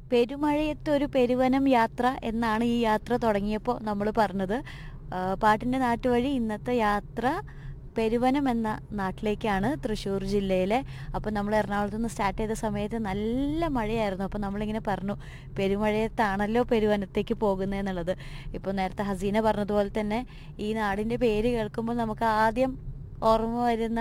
പെരുമഴയത്തൊരു പെരുവനം യാത്ര എന്നാണ് ഈ യാത്ര തുടങ്ങിയപ്പോൾ നമ്മൾ പറഞ്ഞത് ആ, പാട്ടിൻ്റെ നാട്ടുവഴി ഇന്നത്തെ യാത്ര പെരുവനം എന്ന നാട്ടിലേക്കാണ് തൃശ്ശൂർ ജില്ലയിലെ അപ്പോൾ നമ്മൾ എറണാകുളത്ത് നിന്ന് സ്റ്റാർട്ട് ചെയ്ത സമയത്ത് നല്ല മഴയായിരുന്നു അപ്പോൾ നമ്മളിങ്ങനെ പറഞ്ഞു പെരുമഴയത്താണല്ലോ പെരുവനത്തേക്ക് പോകുന്നതെന്നുള്ളത് ഇപ്പോൾ നേരത്തെ ഹസീന പറഞ്ഞതുപോലെ തന്നെ ഈ നാടിൻ്റെ പേര് കേൾക്കുമ്പോൾ നമുക്ക് ആദ്യം ഓർമ്മ വരുന്ന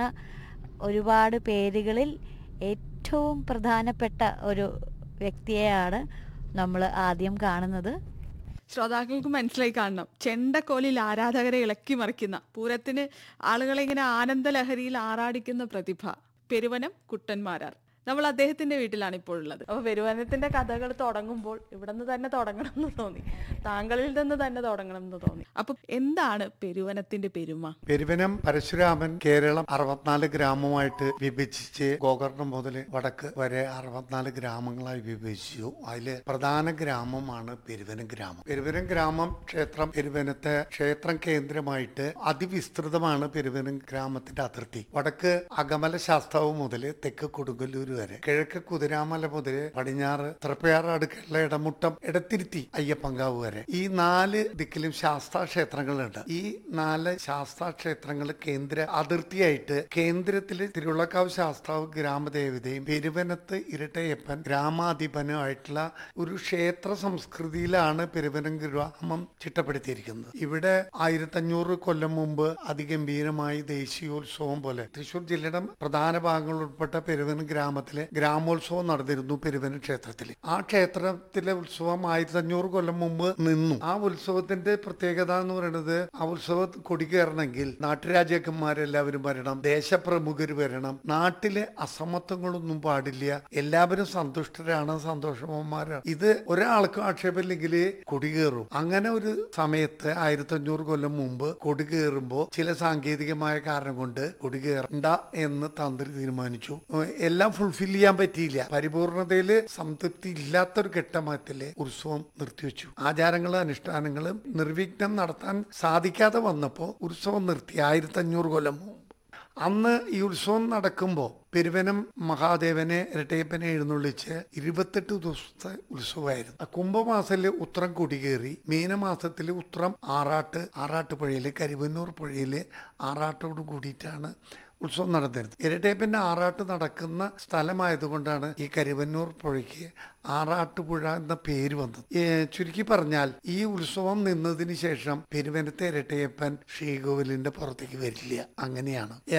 ഒരുപാട് പേരുകളിൽ ഏറ്റവും പ്രധാനപ്പെട്ട ഒരു വ്യക്തിയെയാണ് നമ്മൾ ആദ്യം കാണുന്നത് ശ്രോതാക്കൾക്ക് മനസ്സിലായി കാണണം ചെണ്ടക്കോലിൽ ആരാധകരെ ഇളക്കി മറിക്കുന്ന പൂരത്തിന് ആളുകളെ ഇങ്ങനെ ആനന്ദലഹരിയിൽ ആറാടിക്കുന്ന പ്രതിഭ പെരുവനം കുട്ടന്മാരാർ നമ്മൾ അദ്ദേഹത്തിന്റെ വീട്ടിലാണ് ഇപ്പോൾ ഉള്ളത് അപ്പൊ പെരുവനത്തിന്റെ കഥകൾ തുടങ്ങുമ്പോൾ ഇവിടെ നിന്ന് തന്നെ തുടങ്ങണം എന്ന് തോന്നി താങ്കളിൽ നിന്ന് തന്നെ തുടങ്ങണം എന്ന് തോന്നി അപ്പൊ എന്താണ് പെരുവനത്തിന്റെ പെരുമ പെരുവനം പരശുരാമൻ കേരളം അറുപത്തിനാല് ഗ്രാമമായിട്ട് വിഭജിച്ച് ഗോകർണം മുതൽ വടക്ക് വരെ അറുപത്തിനാല് ഗ്രാമങ്ങളായി വിഭജിച്ചു അതില് പ്രധാന ഗ്രാമമാണ് പെരുവനം ഗ്രാമം പെരുവനം ഗ്രാമം ക്ഷേത്രം പെരുവനത്തെ ക്ഷേത്രം കേന്ദ്രമായിട്ട് അതിവിസ്തൃതമാണ് പെരുവനം ഗ്രാമത്തിന്റെ അതിർത്തി വടക്ക് അകമല ശാസ്താവ് മുതൽ തെക്ക് കൊടുങ്ങല്ലൂർ വരെ കിഴക്ക് കുതിരാമല മുതൽ പടിഞ്ഞാറ് തൃപ്പയാറാട് കേരള ഇടമുട്ടം ഇടത്തിരുത്തി അയ്യപ്പങ്കാവ് വരെ ഈ നാല് ദിക്കിലും ശാസ്താ ക്ഷേത്രങ്ങളുണ്ട് ഈ നാല് ശാസ്താ ക്ഷേത്രങ്ങൾ കേന്ദ്ര അതിർത്തിയായിട്ട് കേന്ദ്രത്തില് തിരുവള്ളക്കാവ് ശാസ്താവ് ഗ്രാമദേവതയും പെരുവനത്ത് ഇരട്ടയപ്പൻ ഗ്രാമാധിപനും ആയിട്ടുള്ള ഒരു ക്ഷേത്ര സംസ്കൃതിയിലാണ് പെരുവനം ഗ്രാമം ചിട്ടപ്പെടുത്തിയിരിക്കുന്നത് ഇവിടെ ആയിരത്തഞ്ഞൂറ് കൊല്ലം മുമ്പ് അതിഗംഭീരമായി ദേശീയോത്സവം പോലെ തൃശൂർ ജില്ലയുടെ പ്രധാന ഭാഗങ്ങൾ ഉൾപ്പെട്ട പെരുവനം ഗ്രാമത്തിലെ ഗ്രാമോത്സവം നടന്നിരുന്നു പെരുവനം ക്ഷേത്രത്തിൽ ആ ക്ഷേത്രത്തിലെ ഉത്സവം ആയിരത്തി അഞ്ഞൂറ് കൊല്ലം മുമ്പ് നിന്നു ആ ഉത്സവത്തിന്റെ പ്രത്യേകത എന്ന് പറയുന്നത് ആ ഉത്സവം കൊടികയറണമെങ്കിൽ നാട്ടുരാജാക്കന്മാരെല്ലാവരും വരണം ദേശപ്രമുഖർ വരണം നാട്ടിലെ അസമത്വങ്ങളൊന്നും പാടില്ല എല്ലാവരും സന്തുഷ്ടരാണ് സന്തോഷവാന്മാരാണ് ഇത് ഒരാൾക്കും ആക്ഷേപമില്ലെങ്കിൽ കൊടികേറും അങ്ങനെ ഒരു സമയത്ത് ആയിരത്തി അഞ്ഞൂറ് കൊല്ലം മുമ്പ് കൊടികേറുമ്പോ ചില സാങ്കേതികമായ കാരണം കൊണ്ട് കൊടികേറണ്ട എന്ന് തന്ത്രി തീരുമാനിച്ചു ഏഹ് എല്ലാം ഫുൾഫിൽ ചെയ്യാൻ പറ്റിയില്ല പരിപൂർണതയില് സംതൃപ്തി ഇല്ലാത്തൊരു ഘട്ടമത്തില് ഉത്സവം നിർത്തിവെച്ചു ആചാരങ്ങളും അനുഷ്ഠാനങ്ങളും നിർവിഘ്നം നടത്താൻ സാധിക്കാതെ വന്നപ്പോ ഉത്സവം നിർത്തി ആയിരത്തി അഞ്ഞൂറ് കൊല്ലം മുമ്പ് അന്ന് ഈ ഉത്സവം നടക്കുമ്പോൾ പെരുവനം മഹാദേവനെ ഇരട്ടയപ്പനെ എഴുന്നള്ളിച്ച് ഇരുപത്തെട്ട് ദിവസത്തെ ഉത്സവമായിരുന്നു കുംഭമാസത്തില് ഉത്രം കൊടികേറി മീനമാസത്തില് ഉത്രം ആറാട്ട് ആറാട്ട് പുഴയില് കരിവന്നൂർ പുഴയില് ആറാട്ടോട് കൂടിയിട്ടാണ് ഉത്സവം നടന്നിരുന്നത് ഇരട്ടയപ്പന്റെ ആറാട്ട് നടക്കുന്ന സ്ഥലമായതുകൊണ്ടാണ് ഈ കരിവന്നൂർ പുഴയ്ക്ക് ആറാട്ടുപുഴ എന്ന പേര് വന്നത് ഏ, ചുരുക്കി പറഞ്ഞാൽ ഈ ഉത്സവം നിന്നതിന് ശേഷം പെരുവനത്തെ ഇരട്ടയപ്പൻ ശ്രീകോവിലിന്റെ പുറത്തേക്ക് വരില്ല അങ്ങനെയാണ്